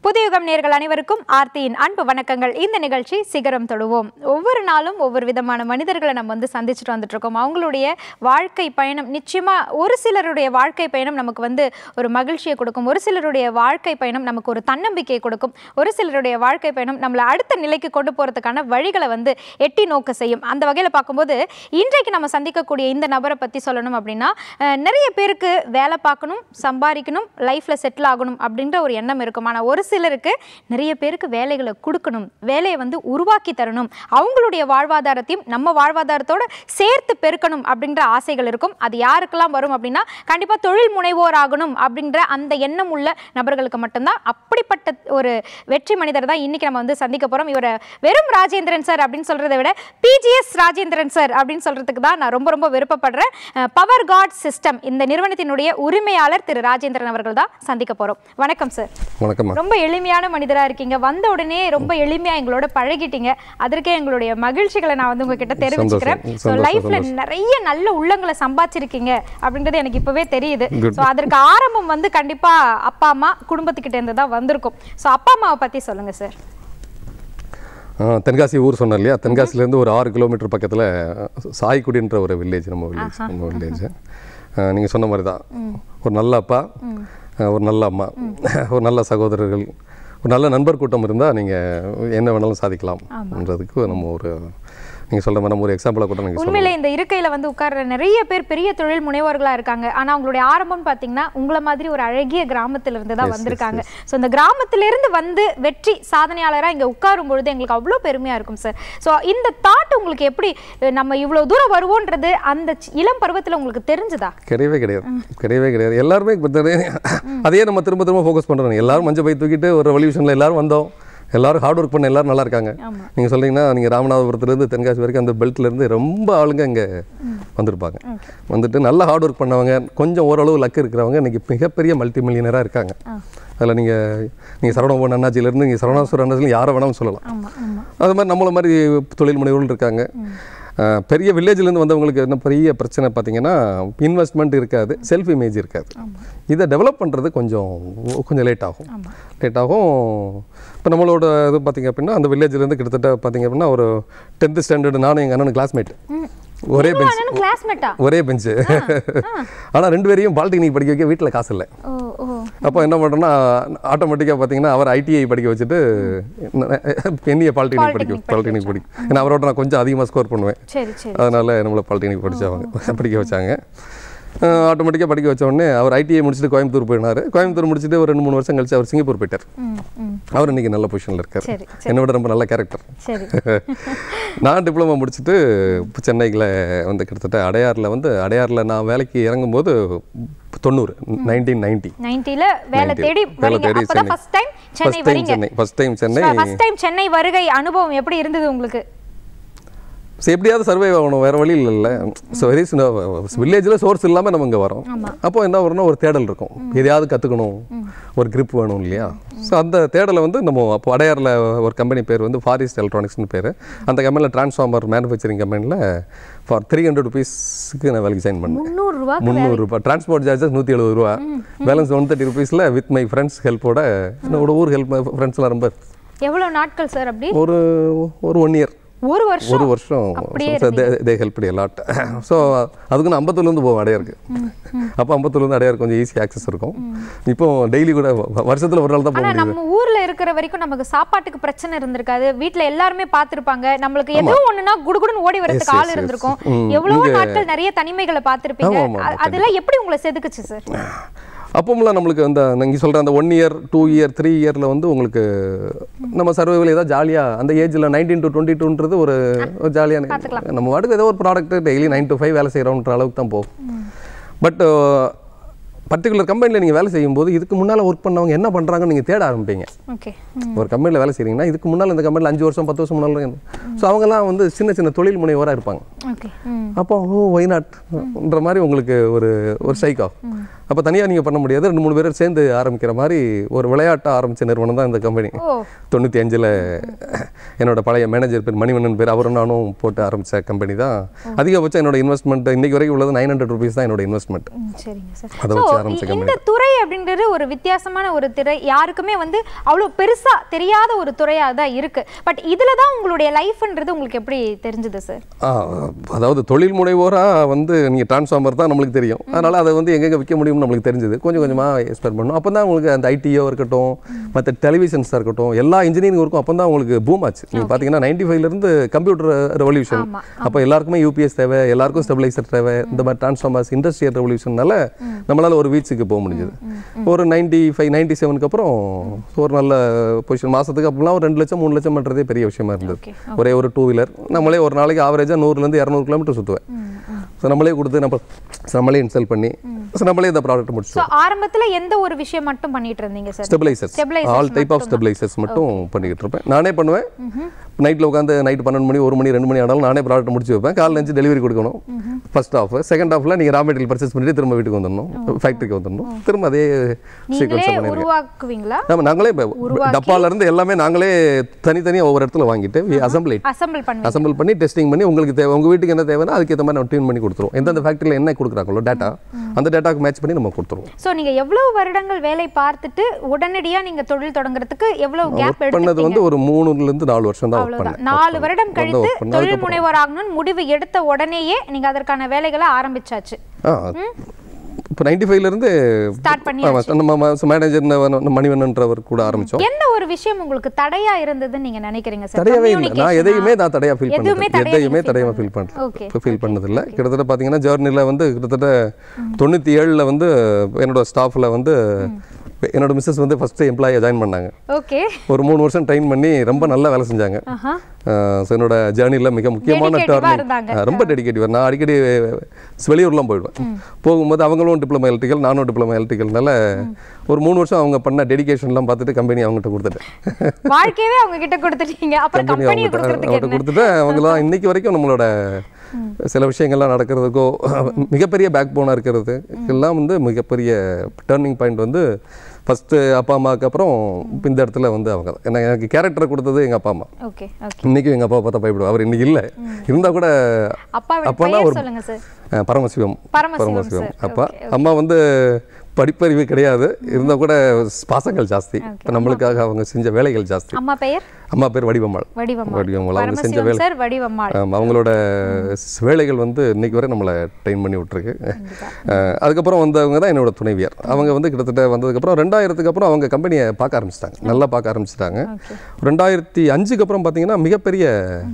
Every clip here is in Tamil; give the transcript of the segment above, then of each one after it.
புதியுகம் நேர்கள் அனைவருக்கும் ஆர்த்தியின் அன்பு வணக்கங்கள் இந்த நிகழ்ச்சி சிகரம் தொடுவோம் ஒவ்வொரு நாளும் ஒவ்வொரு விதமான மனிதர்களை நம்ம வந்து சந்திச்சுட்டு வந்துட்டு இருக்கோம் அவங்களுடைய வாழ்க்கை பயணம் நிச்சயமா ஒரு சிலருடைய வாழ்க்கை பயணம் நமக்கு வந்து ஒரு மகிழ்ச்சியை கொடுக்கும் ஒரு சிலருடைய வாழ்க்கை பயணம் நமக்கு ஒரு தன்னம்பிக்கையை கொடுக்கும் ஒரு சிலருடைய வாழ்க்கை பயணம் நம்மளை அடுத்த நிலைக்கு கொண்டு போறதுக்கான வழிகளை வந்து எட்டி நோக்க செய்யும் அந்த வகையில் பார்க்கும்போது இன்றைக்கு நம்ம சந்திக்கக்கூடிய இந்த நபரை பத்தி சொல்லணும் அப்படின்னா அஹ், நிறைய பேருக்கு வேலை பார்க்கணும் சம்பாதிக்கணும் லைஃப்ல செட்டில் ஆகணும் அப்படின்ற ஒரு எண்ணம் இருக்கும் ஆனால் ஒரு சிலருக்கு நிறைய பேருக்கு வேலைகளை கொடுக்கணும் வேலையை வந்து உருவாக்கி தரணும் அவங்களுடைய வாழ்வாதாரத்தையும் நம்ம வாழ்வாதாரத்தோட சேர்த்து பெருக்கணும் அப்படின்ற ஆசைகள் இருக்கும் அது யாருக்கெல்லாம் வரும் அப்படின்னா கண்டிப்பாக தொழில் முனைவோர் ஆகணும் அப்படின்ற அந்த எண்ணம் உள்ள நபர்களுக்கு மட்டும்தான் அப்படிப்பட்ட ஒரு வெற்றி மனிதர் தான் இன்னைக்கு நம்ம வந்து சந்திக்க போறோம் இவரை வெறும் ராஜேந்திரன் சார் அப்படின்னு சொல்றதை விட பிஜிஎஸ் ராஜேந்திரன் சார் அப்படின்னு சொல்றதுக்கு தான் நான் ரொம்ப ரொம்ப விருப்பப்படுறேன் பவர் காட் சிஸ்டம் இந்த நிறுவனத்தினுடைய உரிமையாளர் திரு ராஜேந்திரன் அவர்கள் தான் சந்திக்க போறோம் வணக்கம் சார் வணக்கம்மா ரொம்ப எளிமையான மனிதரா இருக்கீங்க வந்த உடனே ரொம்ப எளிமையா எங்களோட பழகிட்டீங்க அதற்கே எங்களுடைய மகிழ்ச்சிகளை நான் வந்து உங்ககிட்ட தெரிவிச்சுக்கிறேன் சந்தோஷம், ஸோ சந்தோஷம், லைஃப்ல நிறைய நல்ல உள்ளங்களை சம்பாதிச்சிருக்கீங்க அப்படின்றது எனக்கு இப்பவே தெரியுது Good. ஸோ அதற்கு ஆரம்பம் வந்து கண்டிப்பா அப்பா அம்மா குடும்பத்துக்கிட்ட இருந்து தான் வந்திருக்கும் ஸோ அப்பா அம்மாவை பத்தி சொல்லுங்க சார் ஆ, தென்காசி ஊர் சொன்னேன் இல்லையா தென்காசிலேருந்து ஒரு ஆறு கிலோமீட்டர் பக்கத்தில் சாய்க்குடின்ற ஒரு வில்லேஜ் நம்ம வில்லேஜ் நம்ம வில்லேஜ் நீங்கள் சொன்ன மாதிரி தான் ஒரு நல்ல அப்பா ஆ, ஒரு நல்ல அம்மா ஒரு நல்ல சகோதரர்கள் ஒரு நல்ல நண்பர் கூட்டம் இருந்தால் நீங்கள் என்ன வேணாலும் சாதிக்கலாம்ன்றதுக்கு நம்ம ஒரு நீங்கள் சொல்கிற மாதிரி நம்ம ஒரு எக்ஸாம்பிளாக கூட நீங்கள் உண்மையில இந்த இருக்கையில வந்து உட்கார்ற நிறைய பேர் பெரிய தொழில் முனைவோர்களா இருக்காங்க ஆனா அவங்களுடைய ஆரம்பம் பாத்தீங்கன்னா உங்களை மாதிரி ஒரு அழகிய கிராமத்துல இருந்து தான் Yes, yes, வந்திருக்காங்க ஸோ இந்த கிராமத்துல இருந்து வந்து வெற்றி சாதனையாளரா இங்க உட்காரும் பொழுது எங்களுக்கு அவ்வளவு பெருமையா இருக்கும் சார் ஸோ இந்த தாட் உங்களுக்கு எப்படி அஹ், நம்ம இவ்வளவு தூரம் வருவோன்றது அந்த சி- இளம் பருவத்துல உங்களுக்கு தெரிஞ்சுதா கிடையவே கிடையாது கிடையவே கிடையாது எல்லாருமே இப்ப தெரிய- அதையே நம்ம திரும்ப திரும்ப ஃபோக்கஸ் பண்ணுறோம் எல்லாரும் மஞ்சள் பை தூக்கிட்டு ஒரு ரெவல்யூஷனில் எல்லாரும் வந்தோம் எல்லாரும் ஹார்ட் ஒர்க் பண்ண எல்லாரும் நல்லா இருக்காங்க ஆமா. நீங்கள் சொல்றீங்கன்னா நீங்கள் ராமநாதபுரத்துலேருந்து தென்காசி வரைக்கும் அந்த பெல்ட்லேருந்து ரொம்ப ஆளுங்க இங்கே வந்திருப்பாங்க வந்துட்டு நல்லா ஹார்ட் ஒர்க் பண்ணவங்க கொஞ்சம் ஓரளவு லக் இருக்கிறவங்க இன்னைக்கு மிகப்பெரிய மல்டி மில்லியனராக இருக்காங்க அதில் நீங்கள் நீங்கள் சரவணபவன் அண்ணாச்சியிலேருந்து நீங்கள் சரவணாசுவர அண்ணாச்சியில் யாரை வேணாலும் சொல்லலாம் ஆமா ஆமா அது மாதிரி நம்மள மாதிரி தொழில் முனைவோர்கள் இருக்காங்க அஹ் பெரிய வில்லேஜ்லேருந்து வந்தவங்களுக்கு என்ன பெரிய பிரச்சனை பார்த்தீங்கன்னா இன்வெஸ்ட்மெண்ட் இருக்காது செல்ஃப் இமேஜ் இருக்காது இதை டெவலப் பண்ணுறது கொஞ்சம் கொஞ்சம் லேட் ஆகும் லேட் ஆகும் இப்போ நம்மளோட இது பார்த்தீங்க அப்படின்னா அந்த வில்லேஜ்லேருந்து கிட்டத்தட்ட பார்த்தீங்க அப்படின்னா ஒரு டென்த்து ஸ்டாண்டர்டு நானும் எங்கள் அண்ணன் கிளாஸ்மேட் ஒரே பெஞ்ச் கிளாஸ்மேட்டா ஒரே பெஞ்சு ஆனால் ரெண்டு பேரையும் பாலிடெக்னிக் படிக்க வைக்க வீட்டில் காசு இல்லை ஓ ஓ அப்போ என்ன பண்ணுறோன்னா ஆட்டோமேட்டிக்காக பார்த்தீங்கன்னா அவர் ஐடிஐ படிக்க வச்சுட்டு என்னைய பாலிடெக்னிக் படிக்க பாலிடெக்னிக் படிக்க ஏன்னா அவரோட நான் கொஞ்சம் அதிகமாக ஸ்கோர் பண்ணுவேன் சரி சரி அதனால நம்மளை பாலிடெக்னிக் படிச்சவங்க படிக்க வச்சாங்க ஆட்டோமேட்டிக்காக படிக்க வச்ச உடனே அவர் ஐடிஐ முடிச்சுட்டு கோயம்புத்தூர் போயினார் கோயம்புத்தூர் முடிச்சுட்டு ஒரு ரெண்டு மூணு வருஷம் கழிச்சு அவர் சிங்கப்பூர் போயிட்டார் ம் ம் அவர் இன்னைக்கு நல்ல பொசிஷனில் இருக்கார் சரி என்னை விட ரொம்ப நல்ல கேரக்டர் சரி நான் டிப்ளமோ முடிச்சுட்டு இப்போ சென்னையில் வந்து கிட்டத்தட்ட அடையாரில் வந்து அடையாரில் நான் வேலைக்கு இறங்கும்போது தொண்ணூறு நைன்டீன் நைன்ட்டி நைன்டில வேலை 90. தேடி வேலை வரீங்க தேடி அப்பதான் Chennai. First time Chennai first time வரீங்க Chennai first time Chennai first time Chennai வருகை அனுபவம் எப்படி இருந்தது உங்களுக்கு ஸோ எப்படியாவது சர்வை ஆகணும் வேற வழி இல்லைல்ல ஸோ வெரி வில்லேஜில் சோர்ஸ் இல்லாமல் நம்ம இங்கே வரோம் அப்போ என்ன வரும்னா ஒரு தேடல் இருக்கும் எதையாவது கற்றுக்கணும் ஒரு grip வேணும் இல்லையா ஸோ அந்த தேடலை வந்து நம்ம அப்போ அடையாரில் ஒரு கம்பெனி பேர் வந்து ஃபாரிஸ்ட் எலக்ட்ரானிக்ஸ்னு பேர் அந்த கம்பெனியில் டிரான்ஸ்ஃபார்மர் மேனுஃபேக்சரிங் கம்பெனியில் ஃபார் த்ரீ ஹண்ட்ரட் ருபீஸ்க்கு நான் வேலைக்கு ஜாயின் பண்ணேன் முந்நூறு ரூபா முந்நூறு ரூபாய் டிரான்ஸ்போர்ட் சார்ஜஸ் நூற்றி எழுபது ரூபா பேலன்ஸ் ஒன் தேர்ட்டி ருபீஸில் வித் மை ஃப்ரெண்ட்ஸ் ஹெல்ப்போட என்னோட ஊர் ஹெல்ப் ஃப்ரெண்ட்ஸ்லாம் ரொம்ப எவ்வளவு நாட்கள் சார் அப்படி ஒரு ஒரு ஒன் இயர் ஒரு வருஷம் ஒரு வருஷம் அப்படியே தே ஹெல்ப் லாட் ஸோ அதுக்கு நான் அம்பத்தூர்லேருந்து போவேன் அடையாருக்கு அப்போ அம்பத்தூர்லேருந்து அடையார் கொஞ்சம் ஈஸி ஆக்சஸ் இருக்கும் இப்போ டெய்லி கூட வ- வருஷத்துல ஒரு நாள் தான் போக ஆனா முடியுது நம்ம ஊர்ல இருக்கிற வரைக்கும் நமக்கு சாப்பாட்டுக்கு பிரச்சனை இருந்திருக்காது வீட்ல எல்லாருமே பார்த்திருப்பாங்க நம்மளுக்கு ஏதோ ஒண்ணுனா குடுகுடுன்னு ஓடி வரதுக்கு Yes, ஆள் yes, இருந்திருக்கும் yes. ம், எவ்வளவோ இங்க- நாட்கள் நிறைய தனிமைகளை பார்த்திருப்பீங்க ஆமா, ஆமா, அ- அதெல்லாம் எப்படி உங்களை செதுக்குச்சு சார் அப்போம்லாம் நம்மளுக்கு அந்த நீங்கள் சொல்கிற அந்த one year two year three இயரில் வந்து உங்களுக்கு நம்ம சர்வைவல் ஏதாவது ஜாலியாக அந்த ஏஜில் நைன்டீன் டு டுவெண்ட்டி டூன்றது ஒரு ஒரு ஜாலியான நம்ம வாட்டுக்கு ஏதோ ஒரு product daily nine to five வேலை செய்கிறோன்ற அளவுக்கு தான் போகும் பட் பர்டிகுலர் கம்பெனியில் நீங்கள் வேலை செய்யும்போது இதுக்கு முன்னால் ஒர்க் பண்ணவங்க என்ன பண்ணுறாங்கன்னு நீங்கள் தேட ஆரம்பிப்பீங்க ஓகே ஒரு கம்பெனியில் வேலை செய்கிறீங்கன்னா இதுக்கு முன்னால் இந்த கம்பெனியில் அஞ்சு வருஷம் பத்து வருஷம் முன்னால் ஸோ அவங்கெல்லாம் வந்து சின்ன சின்ன தொழில் முனைவோராக இருப்பாங்க ஓகே ம் அப்போ ஓ ஒய் நாட்ன்ற மாதிரி உங்களுக்கு ஒரு ஒரு ஸ்ட்ரைக் ஆகும் அப்போ தனியாக நீங்கள் பண்ண முடியாது ரெண்டு மூணு பேர் சேர்ந்து ஆரம்பிக்கிற மாதிரி ஒரு விளையாட்டை ஆரம்பித்த நிறுவனம் தான் இந்த கம்பெனி ஓ தொண்ணூற்றி அஞ்சில் என்னோட பழைய மேனேஜர் பேர் மணிவண்ணன் பேர் அவரும் நானும் போட்டு ஆரம்பித்த கம்பெனி தான் அதிகபட்சம் என்னோட இன்வெஸ்ட்மெண்ட் இன்னைக்கு வரைக்கும் உள்ளது நைன் ஹண்ட்ரட் ருபீஸ் தான் என்னோட இன்வெஸ்ட்மெண்ட் ம், சரிங்க சார் அதை So, வச்சு ஆரம்பிச்ச இ- இந்த துறை அப்படின்றது ஒரு வித்தியாசமான ஒரு துறை யாருக்குமே வந்து அவ்வளோ பெருசா தெரியாத ஒரு துறையா தான் இருக்கு பட் இதுல தான் உங்களுடைய லைஃப்ன்றது உங்களுக்கு எப்படி தெரிஞ்சது சார் ஆ, அதாவது தொழில் முனைவோராக வந்து நீங்கள் டிரான்ஸ்ஃபார்மர் தான் நம்மளுக்கு தெரியும் அதனால் அதை வந்து எங்கெங்கே விற்க முடியும்னு நம்மளுக்கு தெரிஞ்சது கொஞ்சம் கொஞ்சமாக எக்ஸ்பெக்ட் பண்ணணும் அப்போ தான் உங்களுக்கு அந்த ஐடியோ இருக்கட்டும் மற்ற டெலிவிஷன்ஸாக இருக்கட்டும் எல்லா இன்ஜினியரிங் ஒர்க்கும் அப்போ தான் உங்களுக்கு பூம் ஆச்சு நீங்கள் பார்த்தீங்கன்னா நைன்டி ஃபைவ்லேருந்து கம்ப்யூட்டர் ரெவல்யூஷன் ஆமா, அப்போ எல்லாருக்குமே யூபிஎஸ் தேவை எல்லாருக்கும் ஸ்டெபிளைசர் தேவை இந்த மாதிரி டிரான்ஸ்ஃபார்மர்ஸ் இண்டஸ்ட்ரியல் ரெவல்யூஷனால நம்மளால் ஒரு வீச்சுக்கு போக முடிஞ்சது ஒரு நைன்டி ஃபைவ் நைன்டி செவனுக்கு அப்புறம் ஒரு நல்ல பொசிஷன் மாதத்துக்கு அப்போலாம் ஒரு ரெண்டு லட்சம் மூணு லட்சம் பண்ணுறதே பெரிய விஷயமா இருந்தது Okay, ஒரே ஒரு டூ வீலர் நம்மளே ஒரு நாளைக்கு ஆவரேஜாக நூறுலேருந்து இரநூறு கிலோமீட்டர் சுற்றுவேன் ஸோ நம்மளே கொடுத்து நம்ம so நம்மளே இன்ஸ்டால் பண்ணி ஸோ நம்மளே இந்த ப்ராடக்ட் ஸோ முடிச்சோம் ஆரம்பத்துல எந்த ஒரு விஷயம் மட்டும் பண்ணிட்டு இருந்தீங்க sir stabilizers Stabilizers all type of stabilizers மட்டும் பண்ணிக்கிட்டு இருப்பேன் நானே பண்ணுவேன் நைட்டில் உட்காந்து நைட் பன்னெண்டு மணி ஒரு மணி ரெண்டு மணி ஆனாலும் நானே ப்ராடக்ட் முடிச்சு வைப்பேன் காலைல அஞ்சு டெலிவரி கொடுக்கணும் ஃபர்ஸ்ட் ஆஃப் செகண்ட் ஆஃப்ல நீங்கள் ரா மெட்டீரியல் பர்ச்சேஸ் பண்ணிட்டு திரும்ப வீட்டுக்கு வந்துடணும் ஃபேக்ட்ரிக்கு வந்துடணும் திரும்ப அதே நீங்களே சீக்வன்ஸை பண்ணிருக்கேன் உருவாக்குவீங்களா ஆமாம் நாங்களே இப்போ டப்பால இருந்து எல்லாமே நாங்களே தனித்தனியாக ஒவ்வொரு இடத்துல வாங்கிட்டு அசம்பிள் அசம்பிள் பண்ணி அசம்பிள் பண்ணி டெஸ்டிங் பண்ணி உங்களுக்கு தேவை உங்கள் வீட்டுக்கு என்ன தேவைன்னா அதுக்கேற்ற மாதிரி நம்ம டியூன் பண்ணி கொடுத்துருவோம் எந்தெந்த ஃபேக்ட்ரியில் என்ன கொடுக்குறாங்களோ டேட்டா அந்த டேட்டாக்கு மேட்ச் பண்ணி நம்ம கொடுத்துருவோம் ஸோ நீங்க எவ்வளவு வருடங்கள் வேலை பார்த்துட்டு உடனடியா நீங்க தொழில் தொடங்குறதுக்கு எவ்வளவு கேப் ஒர்க் பண்ணது எடுத்து வந்து ஒரு மூணுலேருந்து நாலு வருஷம் தான் ஒர்க் அவ்வளவுதான் பண்ணேன் நாலு வருடம் வந்து கழித்து work பண்ணேன். தொழில் முனைவோர் ஆகணும்னு முடிவு எடுத்த உடனேயே நீங்க அதற்கான வேலைகளை ஆரம்பிச்சாச்சு ஆ இப்போ நைன்டி ஃபைவ்லேருந்து ஸ்டார்ட் பண்ணி நம்ம மேனேஜர் மணிவண்ணன்றவர் கூட ஆரம்பித்தோம் எந்த ஒரு விஷயம் உங்களுக்கு தடையா இருந்ததுன்னு நீங்க நினைக்கிறீங்க சார் தடையாவே இல்லை நான் எதையுமே நான் தடையாக ஃபீல் எதுவுமே பண்ணது தடையா எதையுமே நீங்க feel தடையாக பண்ணல. ஃபீல் பண்ணல Okay. இப்போ ஃபீல் பண்ணதில்லை கிட்டத்தட்ட பார்த்தீங்கன்னா ஜேர்னியில் வந்து கிட்டத்தட்ட தொண்ணூற்றி ஏழில் வந்து என்னோட ஸ்டாஃபில் வந்து என்னோட மிஸ்ஸஸ் வந்து ஃபஸ்ட்டு எம்ப்ளாயை ஜாயின் பண்ணாங்க ஓகே ஒரு மூணு வருஷம் ட்ரெயின் பண்ணி ரொம்ப நல்லா வேலை செஞ்சாங்க ஆஹா ஸோ என்னோட ஜேர்னியில் மிக முக்கியமான Dedicative-ஆ டர்னிங் இருந்தாங்க. ரொம்ப டெடிகேட்டிவ் நான் அடிக்கடி வெளியூர்லாம் போயிடுவேன் போகும்போது அவங்களும் டிப்ளமா எலக்ட்ரிக்கல் நானும் டிப்ளமா எலக்ட்ரிக்கல்னால ஒரு மூணு வருஷம் அவங்க பண்ண டெடிகேஷன்லாம் பார்த்துட்டு கம்பெனி அவங்ககிட்ட கொடுத்துட்டேன் வாழ்க்கையவே அவங்க கிட்ட கொடுத்துட்டீங்க அப்புறம் கம்பெனி கம்பெனியை அவங்ககிட்ட கொடுக்கறதுக்கு அவங்ககிட்ட என்ன கொடுத்துட்டு அவங்களாம் இன்னைக்கு வரைக்கும் நம்மளோட சில விஷயங்கள்லாம் நடக்கிறதுக்கோ மிகப்பெரிய பேக் போனாக இருக்கிறது எல்லாம் வந்து மிகப்பெரிய டேர்னிங் பாயிண்ட் வந்து ஃபஸ்ட்டு அப்பா அம்மாவுக்கு அப்புறம் இப்ப இந்த இடத்துல வந்து அவங்க தான் ஏன்னா எனக்கு கேரக்டரை கொடுத்தது எங்கள் அப்பா அம்மா ஓகே ஓகே இன்னைக்கும் எங்கள் அப்பா பார்த்தா பயப்படுவோம் அவர் இன்னைக்கு இல்லை இருந்தால் கூட அப்பாவோட அப்போல்லாம் பெயர் ஒரு சொல்லுங்க சார் அஹ், பரமசிவம் பரமசிவம் பரமசிவம் sir. அப்பா Okay, அம்மா வந்து படிப்பறிவு கிடையாது இருந்தால் கூட பாசங்கள் ஜாஸ்தி நம்மளுக்காக அவங்க செஞ்ச வேலைகள் ஜாஸ்தி அம்மா பெயர் அம்மா பேர் வடிவம்மாள் வடிவம்மாள் வடிவம்மாள் அவங்க செஞ்ச பரமசிவம் வேலை சார் வடிவம்மாள் ஆமா, அவங்களோட ஸ் வேலைகள் வந்து இன்னைக்கு வரை நம்மளை ட்ரெயின் பண்ணி விட்டுருக்கு அஹ், அதுக்கப்புறம் வந்தவங்க தான் என்னோட துணைவியார் அவங்க வந்து கிட்டத்தட்ட வந்ததுக்கப்புறம் ரெண்டாயிரத்துக்கு அப்புறம் அவங்க கம்பெனியை பார்க்க ஆரம்பிச்சிட்டாங்க நல்லா பார்க்க ஆரம்பிச்சிட்டாங்க ஓகே ரெண்டாயிரத்தி அஞ்சுக்கு அப்புறம் பார்த்தீங்கன்னா மிகப்பெரிய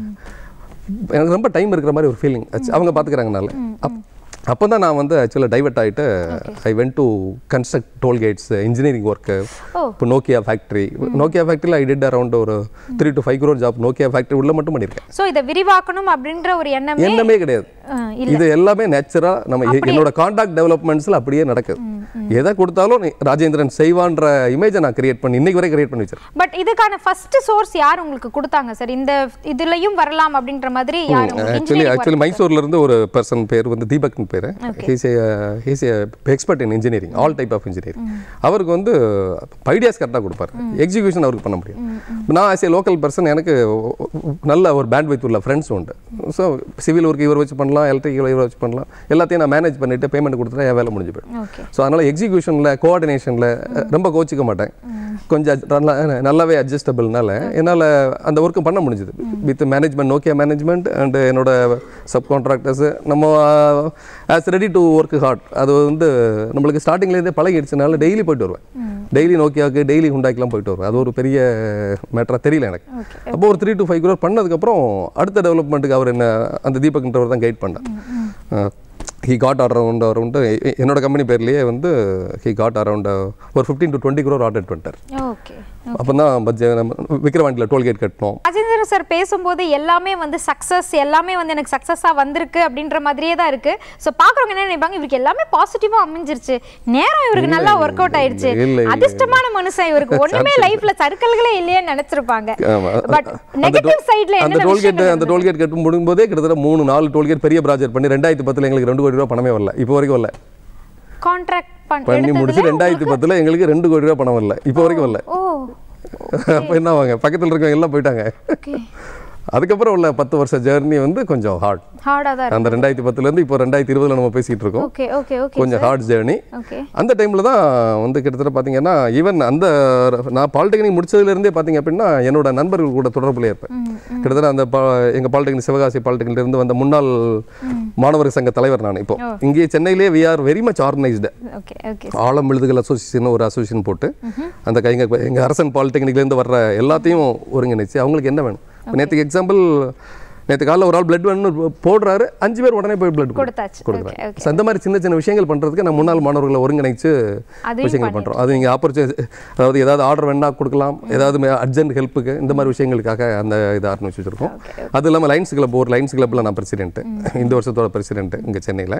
எனக்கு ரொம்ப டைம் இருக்கிற மாதிரி ஒரு ஃபீலிங் அவங்க பார்த்துக்கிறாங்கனால அப் அப்போ தான் நான் வந்து ஆக்சுவலாக டைவர்ட் ஆகிட்டு I went to construct tollgates engineering work ஓ இப்போ நோக்கியா ஃபேக்ட்ரி நோக்கியா ஃபேக்ட்ரியில் ஐ டிட் அரௌண்ட் ஒரு three to five crore job Nokia factory உள்ள மட்டும் பண்ணியிருக்கேன் சோ இதை விரிவாக்கணும் அப்படின்ற ஒரு எண்ணமே எண்ணமே கிடையாது அஹ், இல்ல இது எல்லாமே நேச்சுரா நம்ம எ- என்னோட காண்டாக்ட் டெவலப்மெண்ட்ஸ்ல அப்படியே நடக்குது எதை கொடுத்தாலும் நீ- ராஜேந்திரன் செய்வான்ற இமேஜை நான் கிரியேட் பண்ணி இன்னைக்கு வரை கிரியேட் பண்ணி வச்சிருக்கேன் பட் இதுக்கான ஃபர்ஸ்ட் சோர்ஸ் யார் உங்களுக்கு கொடுத்தாங்க சார் இந்த இதுலயும் வரலாம் அப்படின்ற மாதிரி யார் உங்களுக்கு ஆக்சுவலி engineering ஆக்சுவலி மைசூர்ல இருந்து ஒரு பர்சன் பேர் வந்து தீபக்னு பேர் he's he's expert in engineering all type of engineering அவருக்கு வந்து ஐடியாஸ் கரெக்டாக கொடுப்பாரு எக்ஸிகியூஷன் அவருக்கு பண்ண முடியும் நான் ஆஸ் ஏ லோக்கல் பர்சன் எனக்கு நல்ல ஒரு பேண்ட் வித் உள்ள ஃப்ரெண்ட்ஸ் உண்டு ஸோ சிவில் ஒர்க் இவர் வச்சு பண்ணலாம் எலக்ட்ரிக்கல் இவர் வச்சு பண்ணலாம் எல்லாத்தையும் நான் மேனேஜ் பண்ணிட்டு பேமெண்ட் கொடுத்துட்டா என் வேலை முடிஞ்சு போயிடும் ஓகே ஸோ அதனால் எக்ஸிக்யூஷனில் கோஆர்டினேஷனில் ரொம்ப கோச்சிக்க மாட்டேன் கொஞ்சம் adj- நல்லா நல்லாவே அட்ஜஸ்டபிள்னால என்னால் அந்த ஒர்க்கு பண்ண முடிஞ்சுது with management Nokia management and என்னோட சப் கான்ட்ராக்டர்ஸு நம்ம as ready to work hard அது வந்து நம்மளுக்கு ஸ்டார்டிங்லேருந்தே பழகிடுச்சுனால டெய்லி போயிட்டு வருவேன் டெய்லி நோக்கியாவுக்கு டெய்லி ஹுண்டாக்கெலாம் போயிட்டு வருவேன் அது ஒரு பெரிய மேட்டராக தெரியல எனக்கு அப்போ ஒரு த்ரீ டு ஃபைவ் க்ரோர் பண்ணதுக்கப்புறம் அடுத்த டெவலப்மெண்ட்டுக்கு அவர் என்ன அந்த தீபக்ன்றவர் தான் கைட் பண்ணார் ஹி காட் அரவுண்ட் அரவுண்ட் என்னோட கம்பெனி பேர்லேயே வந்து ஹி காட் அரவுண்ட் ஒரு fifteen to twenty crore order பண்ணிட்டார் ஓகே அப்போ தான் விக்ரவாண்டியில் டோல்கேட் கட்டணும் ராஜேந்திரன் சார் பேசும்போது எல்லாமே வந்து சக்ஸஸ் எல்லாமே வந்து எனக்கு சக்ஸஸாக வந்திருக்கு அப்படின்ற மாதிரியே தான் இருக்கு ஸோ பார்க்குறவங்க என்ன நினைப்பாங்க இவருக்கு எல்லாமே பாசிட்டிவாக அமைஞ்சிருச்சு நேரம் இவருக்கு நல்லா ஒர்க் அவுட் ஆயிடுச்சு இல்லை, இல்லை, அதிர்ஷ்டமான மனுஷன் இவருக்கு ஒண்ணுமே லைஃப்ல சர்க்கிள்களே இல்லையேன்னு நினைச்சிருப்பாங்க ஆமா. பட் அந்த நெகட்டிவ் டோ- சைட்ல அந்த என்ன டோல்கேட் அந்த டோல்கேட் கட்டும் முடியும்போதே கிட்டத்தட்ட மூணு நாலு டோல்கேட் பெரிய ப்ராஜெக்ட் பண்ணி ரெண்டாயிரத்தி பத்தில் எங்களுக்கு ரெண்டு கோடி ரூபா பணமே வரல இப்போ வரைக்கும் வரல கான்ட்ராக்ட் பண்ணி முடிச்சு ரெண்டாயிரத்தி பத்துல எங்களுக்கு ரெண்டு கோடி ரூபாய் பணம் வரல இப்போ வரைக்கும் வரல ஓ அப்போ என்ன வாங்க பக்கத்தில் இருக்கவங்க எல்லாம் போயிட்டாங்க ஓகே அதுக்கப்புறம் உள்ள பத்து வருஷ ஜேர்னி வந்து கொஞ்சம் ஹார்ட் ஹார்டா தான் அந்த ரெண்டாயிரத்தி பத்துலேருந்து இப்போ ரெண்டாயிரத்தி இருபதுல நம்ம பேசிகிட்டு இருக்கோம் ஓகே ஓகே ஓகே கொஞ்சம் ஹார்ட் ஜேர்னி ஓகே அந்த டைமில் தான் வந்து கிட்டத்தட்ட பார்த்தீங்கன்னா ஈவன் அந்த நான் பாலிடெக்னிக் முடிச்சதுலேருந்தே பார்த்தீங்க அப்படின்னா என்னோட நண்பர்கள் கூட தொடர்புல இருப்பேன் கிட்டத்தட்ட அந்த பா எங்கள் பாலிடெக்னிக் சிவகாசி பாலிடெக்னிக்ல இருந்து வந்த முன்னாள் மாணவர் சங்க தலைவர் நான் இப்போ இங்கே சென்னையிலே we are very much organised okay okay ஆழம் எழுதுகள் அசோசியேஷன் ஒரு அசோசியேஷன் போட்டு அந்த க- எங்க எங்கள் அரசன் பாலிடெக்னிக்லேருந்து வர்ற எல்லாத்தையும் ஒருங்கிணைச்சு அவங்களுக்கு என்ன வேணும் நேற்றுக்கு எக்ஸாம்பிள் நேற்று காலைல ஒரு ஆள் பிளட் வேணும்னு போடுறாரு அஞ்சு பேர் உடனே போய் பிளட் கொடுத்தாச்சு ஓகே கொடுக்குறாங்க ஓகே So, அந்த மாதிரி சின்ன சின்ன விஷயங்கள் பண்றதுக்கு நம்ம முன்னாள் மாணவர்களை ஒருங்கிணைச்சு அதையும் விஷயங்கள் பண்றோம் அது நீங்க ஆப்பர்ச்சுனிட்டி அதாவது ஏதாவது ஆர்டர் வேணா கொடுக்கலாம் ஏதாவது அர்ஜென்ட் ஹெல்ப்புக்கு இந்த மாதிரி விஷயங்களுக்காக அந்த இதை ஆரம்பிச்சு வச்சிருக்கோம் அது இல்லாமல் லைன்ஸ் கிளப் ஒரு லைன்ஸ் கிளப்ல நான் பிரசிடென்ட் இந்த வருஷத்தோட பிரசிடென்ட் இங்க சென்னையில்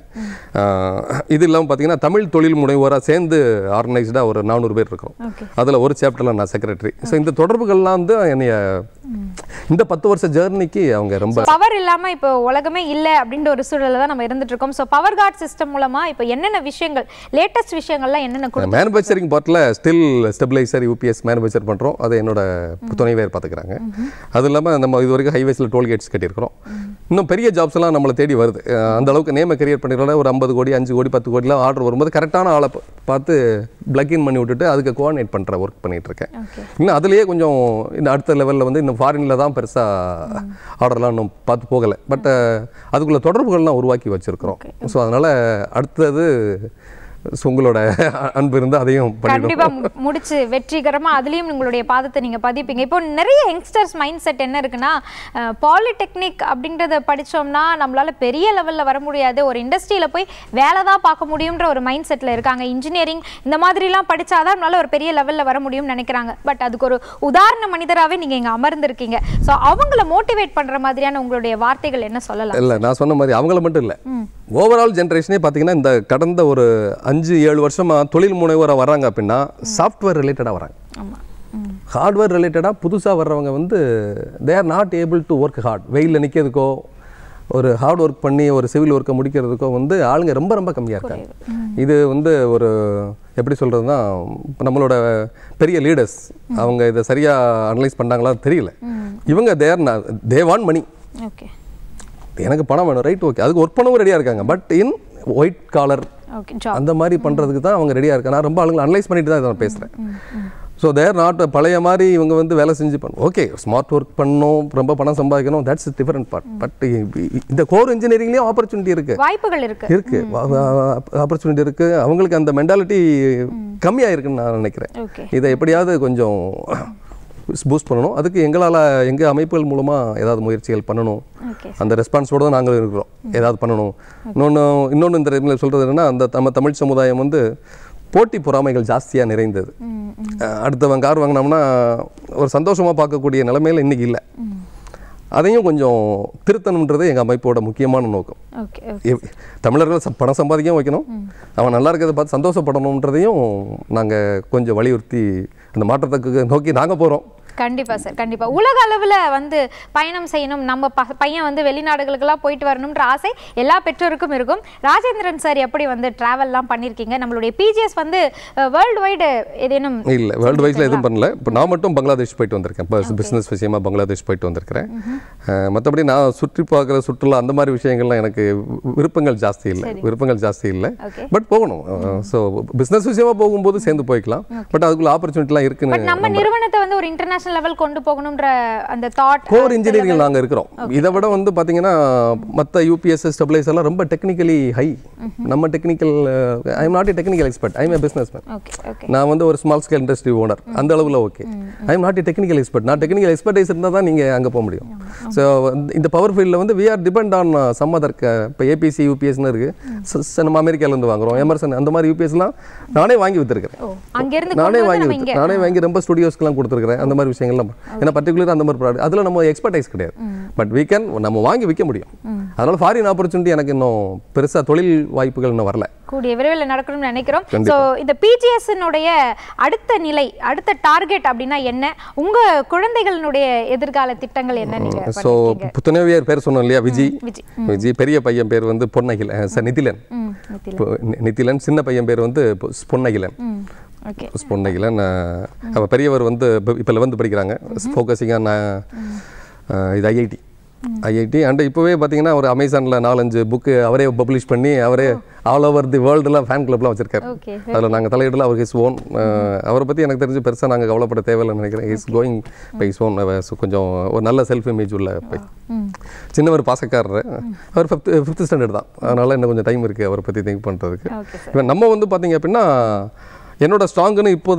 இது இல்லாமல் பார்த்தீங்கன்னா தமிழ் தொழில் முனைவோராக சேர்ந்து ஆர்கனைஸ்டாக ஒரு நானூறு பேர் இருக்கோம் ஓகே அதுல ஒரு சாப்டர்ல நான் செக்ரட்டரி ஸோ இந்த தொடர்புகள்லாம் வந்து என்னைய இந்த பத்து வருஷ ஜேர்னிக்கு அவங்க ரொம்ப பவர் இல்லாம இப்போ உலகமே இல்ல அப்படின்ற ஒரு சூழல்ல தான் நம்ம இருந்துட்டு இருக்கோம் ஸோ பவர் கார்ட் சிஸ்டம் மூலமா இப்போ என்னென்ன விஷயங்கள் லேட்டஸ்ட் விஷயங்கள்லாம் என்னென்ன கொடு மேனுஃபேக்சரிங் பார்ட்டில் ஸ்டில் ஸ்டெபிளைசர் யூபிஎஸ் மேனுஃபேக்சர் பண்ணுறோம் அதை என்னோட துணைவேர் பார்த்துக்கிறாங்க அது இல்லாமல் நம்ம இது வரைக்கும் ஹைவேஸில் டோல்கேட்ஸ் கட்டியிருக்கிறோம் இன்னும் பெரிய ஜாப்ஸ் எல்லாம் நம்மளை தேடி வருது அஹ் அந்த அளவுக்கு நேம கிரியேட் பண்ணிடுறோம் ஒரு ஐம்பது கோடி அஞ்சு கோடி பத்து கோடிலாம் ஆர்டர் வரும்போது கரெக்டான ஆளை பா- பார்த்து பிளக்இன் பண்ணி விட்டுட்டு அதுக்கு கோஆர்டினேட் பண்ணுற ஒர்க் பண்ணிட்டு இருக்கேன் ஓகே இன்னும் அதுலேயே கொஞ்சம் இந்த அடுத்த லெவலில் வந்து இன்னும் ஃபாரினில் தான் பெருசாக ஆர்டர்லாம் இன்னும் பார்த்து போகலை பட் அதுக்குள்ள தொடர்புகள்லாம் உருவாக்கி வச்சிருக்கிறோம் ஸோ அதனால் அடுத்தது so உங்களோட அன்பு இருந்து அதையும் பண்ணிடும் கண்டிப்பா மு- முடிச்சு வெற்றிகரமா அதுலயும் உங்களுடைய பாதத்தை நீங்க பதிப்பீங்க இப்போ நிறைய யங்ஸ்டர்ஸ் மைண்ட் செட் என்ன இருக்குன்னா பாலிடெக்னிக் அப்படின்றத படிச்சோம்னா நம்மளால பெரிய லெவல்ல வர முடியாது ஒரு இண்டஸ்ட்ரியில போய் வேலை தான் பார்க்க முடியும்ன்ற ஒரு மைண்ட் செட்ல இருக்காங்க இன்ஜினியரிங் இந்த மாதிரிலாம் படிச்சாதான் நம்மளால ஒரு பெரிய லெவல்ல வர முடியும்னு நினைக்கிறாங்க பட் அதுக்கு ஒரு உதாரண மனிதராவே நீங்க இங்க அமர்ந்திருக்கீங்க ஸோ அவங்கள மோட்டிவேட் பண்ற மாதிரியான உங்களுடைய வார்த்தைகள் என்ன சொல்லலாம் இல்லை நான் சொன்ன மாதிரி அவங்கள மட்டும் இல்லை ஓவரால் ஜென்ரேஷனே பார்த்தீங்கன்னா இந்த கடந்த ஒரு அஞ்சு ஏழு வருஷமா தொழில் முனைவோராக வர்றாங்க அப்படின்னா சாஃப்ட்வேர் ரிலேட்டடாக வராங்க ஆமா ம். ஹார்ட்வேர் ரிலேட்டடாக புதுசாக வர்றவங்க வந்து they are not able to work hard வெயிலில் நிற்கிறதுக்கோ ஒரு ஹார்ட் ஒர்க் பண்ணி ஒரு சிவில் ஒர்க்கை முடிக்கிறதுக்கோ வந்து ஆளுங்க ரொம்ப ரொம்ப கம்மியாக இருக்காங்க இது வந்து ஒரு எப்படி சொல்கிறதுனா நம்மளோட பெரிய லீடர்ஸ் அவங்க இதை சரியாக அனலைஸ் பண்ணாங்களா தெரியல இவங்க தேர் தே வான் மணி ஓகே எனக்கு பணம் வேணும் ரைட் ஓகே அதுக்கு ஒர்க் பண்ணவும் ரெடியாக இருக்காங்க but in white collar okay job அந்த மாதிரி பண்ணுறதுக்கு தான் அவங்க ரெடியாக இருக்காங்க நான் ரொம்ப ஆளுங்களை அனலைஸ் பண்ணிட்டு தான் இதை நான் பேசுகிறேன் ஸோ தேர் நாட் பழைய மாதிரி இவங்க வந்து வேலை செஞ்சு பண்ணணும் ஓகே ஸ்மார்ட் ஒர்க் பண்ணணும் ரொம்ப பணம் சம்பாதிக்கணும் தட்ஸ் டிஃபரெண்ட் பார்ட் பட் இந்த கோர் இன்ஜினியரிங்லேயும் ஆப்பர்ச்சுனிட்டி இருக்கு வாய்ப்புகள் இருக்கு இருக்கு ஆப்பர்ச்சுனிட்டி இருக்கு அவங்களுக்கு அந்த மென்டாலிட்டி கம்மியாக இருக்குன்னு நான் நினைக்கிறேன் ஓகே இதை எப்படியாவது கொஞ்சம் பூஸ்ட் பண்ணணும் அதுக்கு எங்களால் எங்கள் அமைப்புகள் மூலமாக ஏதாவது முயற்சிகள் பண்ணணும் ஓகே அந்த ரெஸ்பான்ஸோட தான் நாங்கள் இருக்கிறோம் ஏதாவது பண்ணணும் இன்னொன்று இன்னொன்று இந்த இதில் சொல்கிறது என்னன்னா அந்த நம்ம தமிழ் சமுதாயம் வந்து போட்டி பொறாமைகள் ஜாஸ்தியாக நிறைந்தது அஹ் அடுத்தவன் கார் வாங்கினோம்னா ஒரு சந்தோஷமாக பார்க்கக்கூடிய நிலைமையில இன்னைக்கு இல்லை அதையும் கொஞ்சம் திருத்தணுன்றது எங்கள் அமைப்போட முக்கியமான நோக்கம் ஓகே எவ்- தமிழர்கள் ச- பணம் சம்பாதிக்கவும் வைக்கணும் அவன் நல்லா இருக்கிறத பார்த்து சந்தோஷப்படணுன்றதையும் நாங்கள் கொஞ்சம் வலியுறுத்தி அந்த மாற்றத்துக்கு நோக்கி நாங்கள் போகிறோம் கண்டிப்பா சார் கண்டிப்பா உலக அளவுல வந்து பயணம் செய்யணும் நம்ம ப- பையன் வந்து வெளிநாடுகளுக்கெல்லாம் போயிட்டு வரணும்ன்ற ஆசை எல்லா பெற்றோருக்கும் இருக்கும் ராஜேந்திரன் சார் எப்படி வந்து டிராவல்லாம் பண்ணியிருக்கீங்க நம்மளுடைய பிஜிஎஸ் வந்து வேர்ல்டு வைடு ஏதேனும் இல்லை வேர்ல்டு வைஸில் எதுவும் பண்ணல இப்போ நான் மட்டும் பங்களாதேஷ் போயிட்டு வந்திருக்கேன் இப்போ பிஸ்னஸ் விஷயமா பங்களாதேஷ் போயிட்டு வந்திருக்கிறேன் மற்றபடி நான் சுற்றி பார்க்குற சுற்றுலா அந்த மாதிரி விஷயங்கள்லாம் எனக்கு வி- விருப்பங்கள் ஜாஸ்தி இல்லை விருப்பங்கள் ஜாஸ்தி இல்லை ஓகே பட் போகணும் ஸோ பிஸ்னஸ் விஷயமா போகும்போது சேர்ந்து போய்க்கலாம் பட் அதுக்குள்ள ஆப்பர்ச்சுனிட்டிலாம் இருக்குன்னு பட் நம்ம நிறுவனத்தை வந்து ஒரு இன்டர்நேஷனல் லெவல் கொண்டு போகணும்ன்ற அந்த தாட் கோர் இன்ஜினியரிங் நாங்கள் இருக்கிறோம் இதை விட வந்து பார்த்தீங்கன்னா மற்ற யூபிஎஸ் ஸ்டெபிளைஸ் எல்லாம் ரொம்ப டெக்னிக்கலி ஹை நம்ம technical I am not a technical expert I am a business man okay okay நான் வந்து ஒரு ஸ்மால் ஸ்கேல் இண்டஸ்ட்ரி ஓனர் அந்த அளவில் okay I am not a technical expert நான் டெக்னிக்கல் எக்ஸ்பர்டைஸ் இருந்தால் தான் நீங்கள் அங்கே போக முடியும் ஸோ இந்த பவர் ஃபீல்டில் வந்து we are depend on some other இப்போ ஏபிசி யூபிஎஸ்னு இருக்குது நம்ம அமெரிக்காலேருந்து வாங்குறோம் எமர்சன் அந்த மாதிரி யூபிஎஸ்லாம் நானே வாங்கி வித்துருக்கிறேன் ஓ அங்க இருந்து நானே கொண்டு வந்து வாங்கி நம்ம வித்து இங்க நானே வாங்கி ரொம்ப ஸ்டுடியோஸ்க்குலாம் கொடுத்துருக்கிறேன் அந்த மாதிரி மாதிரி விஷயங்கள் நம்ம ஏன்னா பர்டிகுலர் அந்த மாதிரி ப்ராடக்ட் அதில் நம்ம எக்ஸ்பர்டைஸ் கிடையாது பட் we can நம்ம வாங்கி விற்க முடியும் அதனால ஃபாரின் ஆப்பர்ச்சுனிட்டி எனக்கு இன்னும் பெருசாக தொழில் வாய்ப்புகள் இன்னும் வரல கூடிய விரைவில் நடக்கணும்னு நினைக்கிறோம் ஸோ இந்த பிஜிஎஸ்னுடைய அடுத்த நிலை அடுத்த டார்கெட் அப்படின்னா என்ன உங்க குழந்தைகளினுடைய எதிர்கால திட்டங்கள் என்ன நீங்க ஸோ புத்துணவியர் பேர் சொன்னோம் இல்லையா விஜய் விஜய். விஜய் பெரிய பையன் பேர் வந்து பொன்னகில சார் நிதிலன் ம் நித்தில இப்போ நி- நிதிலன் சின்ன பையன் பேர் வந்து பொ- பொன்னகிலன் ம் ஓகே பொன்னகிலன் அவ பெரியவர் வந்து இப்போ லெவன்த்து படிக்கிறாங்க ஃபோக்கஸிங்காக நான் இது ஐஐடி ஐஐடி அண்ட் இப்போவே பார்த்தீங்கன்னா ஒரு அமேசானில் நாலஞ்சு புக்கு அவரே பப்ளிஷ் பண்ணி அவரே ஆல் ஓவர் தி வேர்ல்டுலாம் ஃபேன் கிளப்லாம் வச்சிருக்காரு ஓகே அதில் நாங்கள் தலையிடல அவர் ஹிஸ் ஓன் அவரை பற்றி எனக்கு தெரிஞ்சு பெருசாக நாங்கள் கவலைப்பட தேவையில்லைன்னு நினைக்கிறேன் is going by is own கொஞ்சம் ஒரு நல்ல செல்ஃப் இமேஜ் உள்ள பை சின்னவர் பாசக்காரர் அவர் ஃபிஃப்த் ஃபிஃப்த் ஸ்டாண்டர்ட் தான் அதனால் இன்னும் கொஞ்சம் டைம் இருக்குது அவரை பற்றி திங்க் பண்ணுறதுக்கு ஓகே இப்போ நம்ம வந்து பார்த்தீங்க அப்படின்னா என்னோட ஸ்ட்ராங்குன்னு இப்போ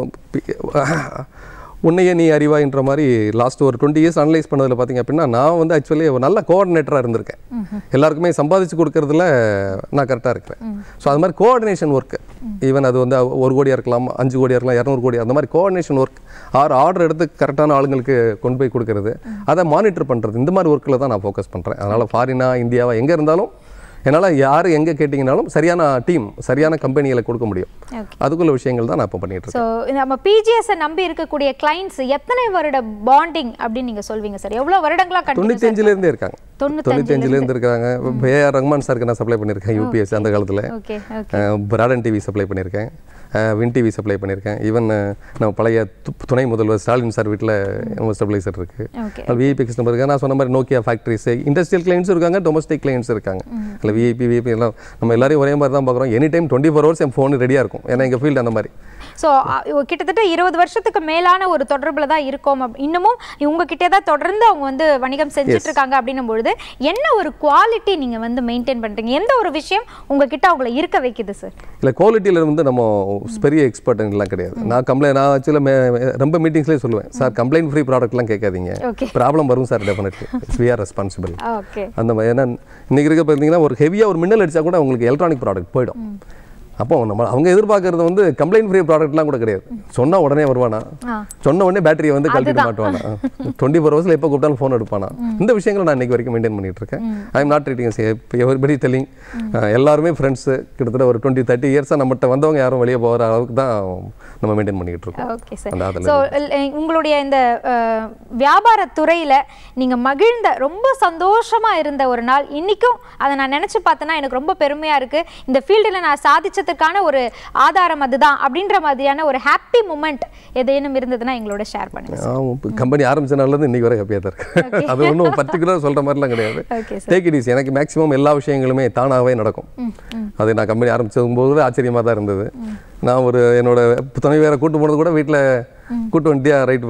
தான் உன்னையே நீ அறிவாயின்ற மாதிரி லாஸ்ட் ஒரு டுவெண்ட்டி இயர்ஸ் அனலைஸ் பண்ணதில் பார்த்தீங்க அப்படின்னா நான் வந்து ஆக்சுவலி ஒரு நல்ல கோஆர்டினேட்டராக இருந்திருக்கேன் எல்லாருக்குமே சம்பாதிச்சு கொடுக்கறதுல நான் கரெக்டாக இருக்கிறேன் ஸோ அது மாதிரி கோஆர்டினேஷன் ஒர்க் ஈவன் அது வந்து ஒரு கோடியாக இருக்கலாம் அஞ்சு கோடியாக இருக்கலாம் இரநூறு கோடி அந்த மாதிரி கோஆர்டினேஷன் ஒர்க் ஆறு ஆர்டர் எடுத்து கரெக்டான ஆளுங்களுக்கு கொண்டு போய் கொடுக்கறது அதை மானிட்டர் பண்ணுறது இந்த மாதிரி ஒர்க்கில் தான் நான் ஃபோக்கஸ் பண்ணுறேன் அதனால் ஃபாரினா இந்தியாவா எங்கே இருந்தாலும் என்னால் யார் எங்கே கேட்டிங்கனாலும் சரியான டீம் சரியான கம்பெனிகளை கொடுக்க முடியும் ஓகே அதுக்குள்ள விஷயங்கள் தான் நான் இப்போ பண்ணிட்டு இருக்கேன் ஸோ நம்ம பிஜிஎஸ் நம்பி இருக்கக்கூடிய கிளைண்ட்ஸ் எத்தனை வருட பாண்டிங் அப்படின்னு நீங்க சொல்வீங்க சார் எவ்வளவு வருடங்களா கண்டினியூ தொண்ணூத்தஞ்சுல இருந்தே இருக்காங்க தொண்ணூத்தஞ்சுல தொண்ணூத்தஞ்சுல இருந்து இருக்காங்க ஏஆர் ரஹ்மான் சாருக்கு நான் சப்ளை பண்ணியிருக்கேன் யூபிஎஸ் அந்த காலத்தில் ஓகே ஓகே பிராடன் டிவி சப்ளை பண்ணியிருக்கேன் வின் டிவி சப்ளை பண்ணியிருக்கேன் ஈவன் நம்ம பழைய து- துணை முதல்வர் ஸ்டாலின் சார் வீட்டில் ஸ்டெபிளைசர் இருக்கு ஓகே விஐபி கஸ்டமர் இருக்காங்க நான் சொன்ன மாதிரி நோக்கியா ஃபேக்ட்ரிஸ் இண்டஸ்ட்ரியல் கிளைண்ட்ஸும் இருக்காங்க டொமஸ்டிக் கிளைண்ட்ஸ் இருக்காங்க இல்லை விஐபி விஐபி எல்லாம் நம்ம எல்லாரையும் ஒரே மாதிரி தான் பார்க்குறோம் any time twenty four hours என் ஃபோன் ரெடியாக இருக்கும் ஏன்னா எங்கள் ஃபீல்டு அந்த மாதிரி ஸோ கிட்டத்தட்ட இருபது வருஷத்துக்கு மேலான ஒரு தொடர்புல தான் இருக்கோம் அப்~ இன்னமும் உங்ககிட்டே தான் தொடர்ந்து அவங்க வந்து வணிகம் செஞ்சுட்டு இருக்காங்க அப்படின்னும் பொழுது என்ன ஒரு குவாலிட்டி நீங்க வந்து மெயின்டைன் பண்றீங்க எந்த ஒரு விஷயம் உங்ககிட்ட அவங்கள இருக்க வைக்குது சார் இல்லை குவாலிட்டியில் வந்து நம்ம பெரிய எக்ஸ்பர்ட்லாம் கிடையாது நான் கம்ப்ளைண்ட் நான் ஆக்சுவலாக ரொம்ப மீட்டிங்ஸ்லேயே சொல்லுவேன் சார் கம்ப்ளைண்ட் ஃப்ரீ ப்ராடக்ட்லாம் கேட்காதீங்க ஓகே ப்ராப்ளம் வரும் sir definitely we are responsible okay அந்த மாதிரி ஏன்னா இன்னைக்கு இருக்க பார்த்தீங்கன்னா ஒரு ஹெவியாக ஒரு மின்னல் அடிச்சா கூட உங்களுக்கு எலக்ட்ரானிக் ப்ராடக்ட் போயிடும் அப்போ நம்ம அவங்க எதிர்பார்க்கறது வந்து கம்ப்ளைண்ட் ஃப்ரீ ப்ராடக்ட்லாம் கூட கிடையாது சொன்னா உடனே வருவானா ஆ சொன்ன உடனே பேட்டரியை வந்து கழட்டிட மாட்டுவானா டுவெண்ட்டி ஃபோர் ஹவர்ஸில் எப்போ கூப்பிட்டாலும் ஃபோன் எடுப்பானா இந்த விஷயங்களை நான் இன்னைக்கு வரைக்கும் மெயின்டைன் பண்ணிட்டு இருக்கேன் I am not treating everybody telling எல்லாருமே ஃப்ரெண்ட்ஸு கிட்டத்தட்ட ஒரு டுவெண்ட்டி தேர்ட்டி இயர்ஸாக நம்மகிட்ட வந்தவங்க யாரும் வெளியே போகிற அளவுக்கு தான் நம்ம மெயின்டைன் பண்ணிக்கிட்டு இருக்கோம் ஓகே சார் அந்த அதில் ஸோ உங்களுடைய இந்த அஹ், வியாபார துறையில நீங்க மகிழ்ந்த ரொம்ப சந்தோஷமா இருந்த ஒரு நாள் இன்னைக்கும் அதை நான் நினைச்சு பார்த்தேன்னா எனக்கு ரொம்ப பெருமையா இருக்கு இந்த ஃபீல்டில் நான் சாதிச்சதுக்கான ஒரு ஆதாரம் அதுதான் அப்படின்ற மாதிரியான ஒரு ஹாப்பி மூமெண்ட் ஏதேனும் இருந்ததுன்னா எங்களோட ஷேர் பண்ணுங்க கம்பெனி ஆரம்பிச்ச நாள்லேருந்து இன்னைக்கு வரை ஹாப்பியாக தான் இருக்கு அது ஒன்றும் பர்டிகுலர் சொல்கிற மாதிரிலாம் கிடையாது okay sir take it easy எனக்கு மேக்ஸிமம் எல்லா விஷயங்களுமே தானாகவே நடக்கும் அது நான் கம்பெனி ஆரம்பிச்சதும் போது ஆச்சரியமாக தான் இருந்தது நான் ஒரு என்னோட துணை வேற கூட்டு போனது கூட வீட்டில் கூட்டு வண்டியா ரைட்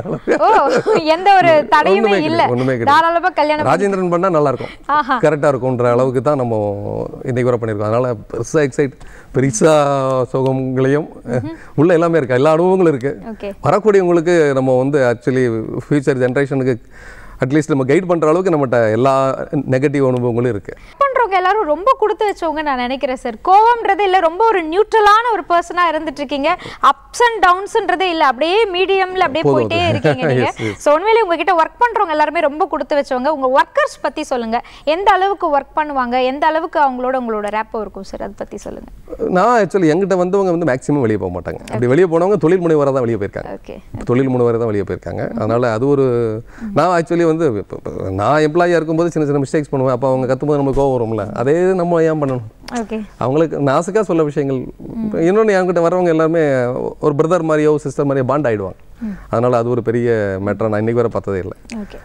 ஓ எந்த ஒரு தடையுமே ஒண்ணுமே இல்ல கிடையாது, ஒண்ணுமே கிடையாது. தாராளமா கல்யாணம் ராஜேந்திரன் பண்ணா நல்லா இருக்கும் ஆஹா. கரெக்டாக இருக்கும்ன்ற அளவுக்கு தான் நம்ம இன்னைக்கு வரை பண்ணியிருக்கோம் அதனால பெருசா எக்ஸைட் பெருசா சுகங்களையும் உள்ள எல்லாமே இருக்கு எல்லா அனுபவங்களும் இருக்கு ஓகே வரக்கூடியவங்களுக்கு நம்ம வந்து ஆக்சுவலி ஃபியூச்சர் ஜென்ரேஷனுக்கு அட்லீஸ்ட் நம்ம கைட் பண்ற அளவுக்கு நம்மகிட்ட எல்லா நெகட்டிவ் அனுபவங்களும் இருக்கு பண்றவங்க எல்லாரும் ரொம்ப கொடுத்து வச்சவங்க நான் நினைக்கிறேன் சார் கோவம்ன்றது இல்ல ரொம்ப ஒரு நியூட்ரலான ஒரு பர்சனா இருந்துட்டு இருக்கீங்க அப்ஸ் அண்ட் டவுன்ஸ்ன்றதே இல்ல அப்படியே மீடியம்ல அப்படியே போதும் போயிட்டே அது. இருக்கீங்க நீங்க Yes, yes. சோ உண்மையிலேயே உங்ககிட்ட ஒர்க் பண்றவங்க எல்லாருமே ரொம்ப கொடுத்து வச்சவங்க உங்க ஒர்க்கர்ஸ் பத்தி சொல்லுங்க எந்த அளவுக்கு ஒர்க் பண்ணுவாங்க எந்த அளவுக்கு அவங்களோட உங்களோட ரேப்போ இருக்கும் சார் அதை பத்தி சொல்லுங்க நான் ஆக்சுவலி எங்கிட்ட வந்தவங்க வந்து மேக்ஸிமம் வெளியே போக மாட்டாங்க அப்படி வெளியே போனவங்க தொழில் முனைவராக தான் வெளியே போயிருக்காங்க ஓகே தொழில் முனைவராக தான் வெளியே போயிருக்காங்க அதனால அது ஒரு நான் ஆக்சுவலி வந்து இப்ப- இப்ப நான் எம்ப்ளாயியாக இருக்கும்போது சின்ன சின்ன மிஸ்டேக்ஸ் பண்ணுவேன் அப்போ அவங்க கத்தும்போது நமக்கு கோவம் வரும்ல அதே நம்ம ஏன் பண்ணணும் ஓகே அவங்களுக்கு நாசுக்காக சொல்ல விஷயங்கள் இன்னொன்று என்கிட்ட வரவங்க எல்லாருமே ஒரு பிரதர் மாதிரியோ சிஸ்டர் மாதிரியோ பாண்ட் ஆயிடுவாங்க அதனால அது ஒரு பெரிய மேட்டரை நான் இன்னைக்கு வரை பார்த்ததே இல்லை ஓகே